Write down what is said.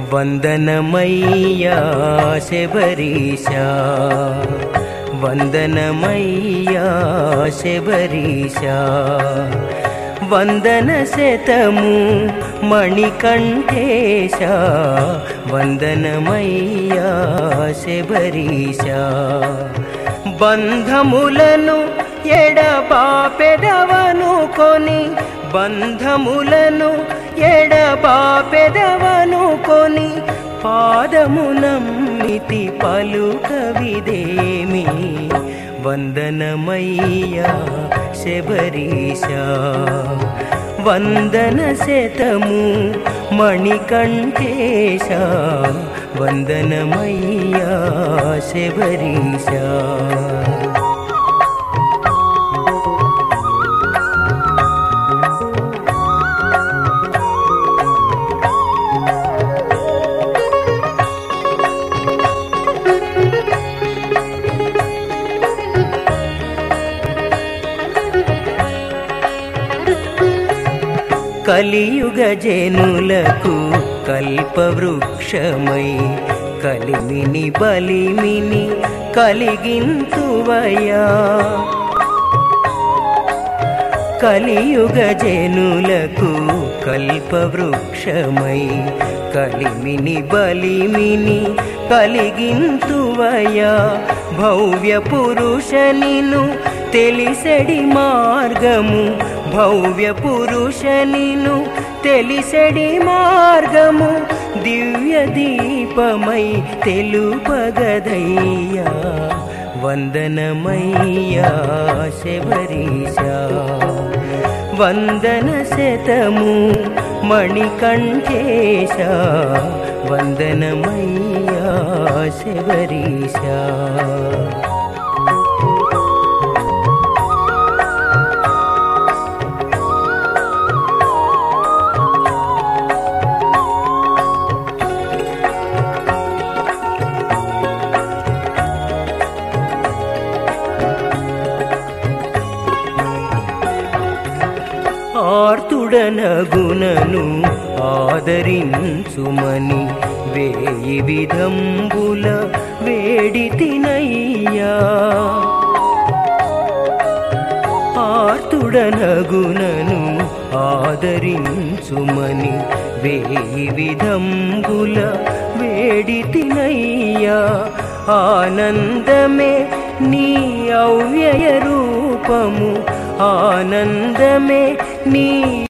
వందనమయ్యా శబరీశా వందనమయ్యా శబరీశా వందన శతము మణికంఠేశ వందనమయ్యా శబరీశా బంధములను ఎడబాపెదవను కొని బంధములను ఎడబాపెదవను కొని పాదమునమ్మితి పలుకవిదేమి వందనమయ్యా శబరీశా వందన శతము మణికంఠేశ వందనమయ్యా శబరీశా కలియుగ జనులకు కల్పవృక్షమై కలిమిని బలిమిని కలిగింతువయా కలియుగ జనులకు కల్పవృక్షమై కలిమిని బలిమిని కలిగింతువయా భవ్య పురుష నిను తెలిసెడి మార్గము భవ్య పురుష నిను తెలిసెడి మార్గము దివ్య దీపమై తెలుపగదయ్యా వందనమయ్యా శబరీశా వందన శతము మణికంఠేశ వందనమయ్యా శబరీశా ఆర్తుడనగునను ఆదరించుమని వేయి విధంబుల వేడి తినయ్యా ఆర్తుడనగునను ఆదరించుమని వేయి విధంబుల వేడి తినయ్యా ఆనందమే నీ అవ్యయ రూపము ఆనందమే నీ